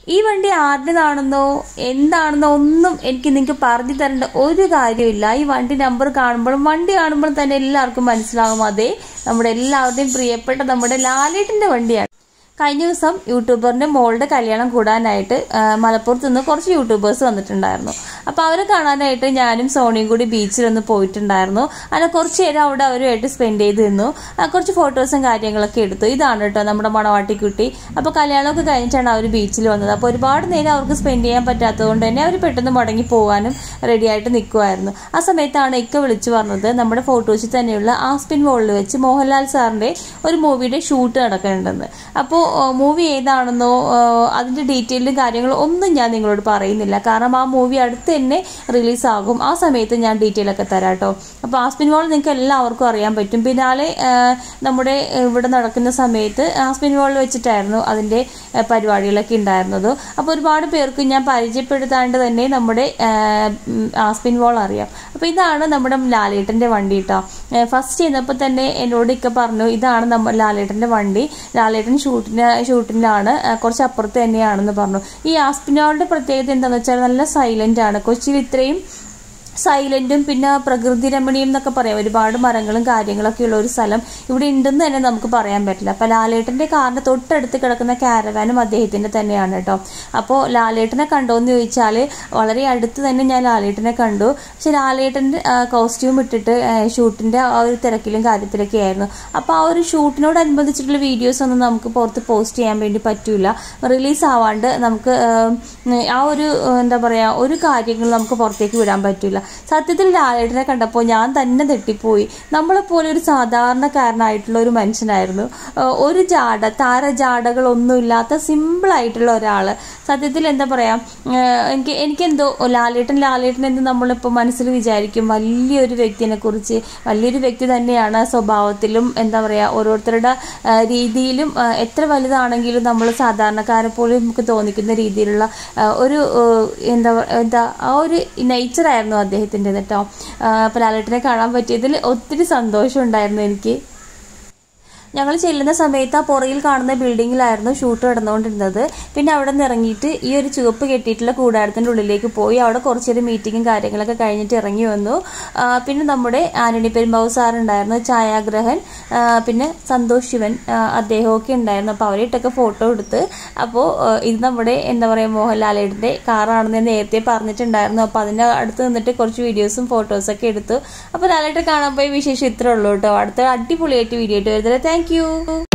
ഈ വണ്ടി ആരുടേതാണെന്നോ എന്താണെന്നോ ഒന്നും എനിക്ക് നിങ്ങൾക്ക് പറഞ്ഞു തരേണ്ട ഒരു കാര്യമില്ല ഈ വണ്ടി നമ്പർ കാണുമ്പോഴും വണ്ടി കാണുമ്പോഴും തന്നെ എല്ലാവർക്കും മനസ്സിലാകും അതെ നമ്മുടെ എല്ലാവരുടെയും പ്രിയപ്പെട്ട നമ്മുടെ ലാലേട്ടിന്റെ വണ്ടിയാണ് കഴിഞ്ഞ ദിവസം യൂട്യൂബറിന്റെ മോളുടെ കല്യാണം കൂടാനായിട്ട് ആ, മലപ്പുറത്ത് നിന്ന് കുറച്ച് യൂട്യൂബേഴ്സ് വന്നിട്ടുണ്ടായിരുന്നു അപ്പോൾ അവരെ കാണാനായിട്ട് ഞാനും സോണിയും കൂടി ബീച്ചിലൊന്ന് പോയിട്ടുണ്ടായിരുന്നു അങ്ങനെ കുറച്ച് നേരം അവിടെ അവരുമായിട്ട് സ്പെൻഡ് ചെയ്ത് നിന്നു ആ, കുറച്ച് ഫോട്ടോസും കാര്യങ്ങളൊക്കെ എടുത്തു ഇതാണ് കേട്ടോ നമ്മുടെ മണവാട്ടിക്കുട്ടി അപ്പോൾ കല്യാണമൊക്കെ കഴിഞ്ഞിട്ടാണ് അവർ ബീച്ചിൽ വന്നത് അപ്പോൾ ഒരുപാട് നേരം അവർക്ക് സ്പെൻഡ് ചെയ്യാൻ പറ്റാത്തതുകൊണ്ട് തന്നെ അവർ പെട്ടെന്ന് മടങ്ങി പോകാനും റെഡിയായിട്ട് നിൽക്കുമായിരുന്നു ആ സമയത്താണ് ഇക്ക വിളിച്ചു പറഞ്ഞത് നമ്മുടെ ഫോട്ടോസിൽ തന്നെയുള്ള ആസ്പിൻ വോളിൽ വെച്ച് മോഹൻലാൽ സാറിന്റെ ഒരു മൂവിയുടെ ഷൂട്ട് നടക്കുന്നുണ്ടെന്ന് അപ്പോൾ മൂവി ഏതാണെന്നോ ആ, അതിന്റെ ഡീറ്റെയിലും കാര്യങ്ങളും ഒന്നും ഞാൻ നിങ്ങളോട് പറയുന്നില്ല കാരണം ആ മൂവി അടുത്ത് തന്നെ റിലീസാകും ആ സമയത്ത് ഞാൻ ഡീറ്റെയിൽ ഒക്കെ തരാം കേട്ടോ അപ്പോൾ ആസ്പിൻ വാൾ നിങ്ങൾക്ക് എല്ലാവർക്കും അറിയാൻ പറ്റും പിന്നാലെ ആ, നമ്മുടെ ഇവിടെ നടക്കുന്ന സമയത്ത് ആസ്പിൻ വാളിൽ വെച്ചിട്ടായിരുന്നു അതിന്റെ ആ, പരിപാടികളൊക്കെ ഉണ്ടായിരുന്നത് അപ്പോൾ ഒരുപാട് പേർക്ക് ഞാൻ പരിചയപ്പെടുത്താണ്ട് തന്നെ നമ്മുടെ ആ, ഉം, ആസ്പിൻ വാൾ അറിയാം അപ്പോൾ ഇതാണ് നമ്മുടെ ലാലേട്ടന്റെ വണ്ടി കേട്ടോ ഫസ്റ്റ് ചെയ്യുന്നപ്പോൾ തന്നെ എന്നോട് ഇക്ക പറഞ്ഞു ഇതാണ് നമ്മുടെ ലാലേട്ടന്റെ വണ്ടി ലാലേട്ടൻ ഷൂട്ടിന് ഷൂട്ടിലാണ് ആ, കുറച്ച് അപ്പുറത്ത് തന്നെയാണെന്ന് പറഞ്ഞു ഈ ആസ്പിനോളുടെ പ്രത്യേകത എന്താണെന്ന് വെച്ചാൽ നല്ല സൈലന്റ് ആണ് കൊച്ചിയിൽ ഇത്രയും സൈലന്റും പിന്നെ പ്രകൃതി രമണീയം എന്നൊക്കെ പറയാം ഒരുപാട് മരങ്ങളും കാര്യങ്ങളൊക്കെ ഉള്ള ഒരു സ്ഥലം ഇവിടെ ഉണ്ടെന്ന് തന്നെ നമുക്ക് പറയാൻ പറ്റില്ല അപ്പൊ ലാലേട്ടന്റെ കാറിന്റെ തൊട്ടടുത്ത് കിടക്കുന്ന കാരവാനും അദ്ദേഹത്തിന്റെ തന്നെയാണ് കേട്ടോ അപ്പോൾ ലാലേട്ടനെ കണ്ടോ എന്ന് ചോദിച്ചാൽ വളരെ അടുത്ത് തന്നെ ഞാൻ ലാലേട്ടനെ കണ്ടു പക്ഷെ ലാലേട്ടന്റെ കോസ്റ്റ്യൂം ഇട്ടിട്ട് ആ, ഷൂട്ടിന്റെ ആ ഒരു തിരക്കിലും കാര്യത്തിലൊക്കെ ആയിരുന്നു അപ്പോൾ ആ ഒരു ഷൂട്ടിനോടനുബന്ധിച്ചിട്ടുള്ള വീഡിയോസ് ഒന്നും നമുക്ക് പുറത്ത് പോസ്റ്റ് ചെയ്യാൻ വേണ്ടി പറ്റൂല റിലീസ് ആവാണ്ട് നമുക്ക് ആ, ആ ഒരു ആ, എന്താ പറയാ ഒരു കാര്യങ്ങൾ നമുക്ക് പുറത്തേക്ക് വിടാൻ പറ്റൂല സത്യത്തിൽ ലാലേട്ടനെ കണ്ടപ്പോൾ ഞാൻ തന്നെ തെറ്റിപ്പോയി നമ്മളെപ്പോലെ ഒരു സാധാരണക്കാരനായിട്ടുള്ള ഒരു മനുഷ്യനായിരുന്നു ആ, ഒരു ജാട താരജാടകളൊന്നുമില്ലാത്ത സിമ്പിൾ ആയിട്ടുള്ള ഒരാൾ സത്യത്തിൽ എന്താ പറയാ ആ, എനിക്ക് എനിക്കെന്തോ ലാലേട്ടൻ ലാലേട്ടൻ എന്ന് നമ്മളിപ്പോൾ മനസ്സിൽ വിചാരിക്കും വലിയൊരു വ്യക്തിനെ കുറിച്ച് വലിയൊരു വ്യക്തി തന്നെയാണ് സ്വഭാവത്തിലും എന്താ പറയാ ഓരോരുത്തരുടെ ആ, രീതിയിലും ആ, എത്ര വലുതാണെങ്കിലും നമ്മൾ സാധാരണക്കാരെ പോലെ നമുക്ക് തോന്നിക്കുന്ന രീതിയിലുള്ള ആ, ഒരു ആ, എന്താ പറ- എന്താ ആ ഒരു നേച്ചറായിരുന്നു അദ്ദേഹത്തിൻ്റെ കേട്ടോ അപ്പോൾ ലാലേട്ടനെ കാണാൻ പറ്റിയതിൽ ഒത്തിരി സന്തോഷം ഉണ്ടായിരുന്നു എനിക്ക് ഞങ്ങൾ ചെല്ലുന്ന സമയത്ത് ആ പുറകിൽ കാണുന്ന ബിൽഡിങ്ങിലായിരുന്നു ഷൂട്ട് നടന്നുകൊണ്ടിരുന്നത് പിന്നെ അവിടെ നിന്ന് ഇറങ്ങിയിട്ട് ഈ ഒരു ചുവപ്പ് കെട്ടിയിട്ടുള്ള കൂടാരത്തിൻ്റെ ഉള്ളിലേക്ക് പോയി അവിടെ കുറച്ചൊരു മീറ്റിങ്ങും കാര്യങ്ങളൊക്കെ കഴിഞ്ഞിട്ട് ഇറങ്ങി വന്നു ആ, പിന്നെ നമ്മുടെ ആന്റണി പെരുമ്പാവു സാർ ഉണ്ടായിരുന്നു ഛായാഗ്രഹൻ ആ, പിന്നെ സന്തോഷ് ശിവൻ ആ, അദ്ദേഹമൊക്കെ ഉണ്ടായിരുന്നു അപ്പോൾ അവരായിട്ടൊക്കെ ഫോട്ടോ എടുത്ത് അപ്പോൾ ആ, ഇത് നമ്മുടെ എന്താ പറയുക മോഹൻലാലേട്ടൻ്റെ കാറാണെന്ന് ഞാൻ നേരത്തെ പറഞ്ഞിട്ടുണ്ടായിരുന്നു അപ്പോൾ അതിൻ്റെ അടുത്ത് നിന്നിട്ട് കുറച്ച് വീഡിയോസും ഫോട്ടോസൊക്കെ എടുത്തു അപ്പോൾ ലാലേട്ടൻ കാണാൻ പോയി വിശേഷം ഇത്രേ ഉള്ളൂ കേട്ടോ അടുത്ത അടിപൊളിയായിട്ട് വീഡിയോ ആയിട്ട് വരുന്നത് താങ്ക് യു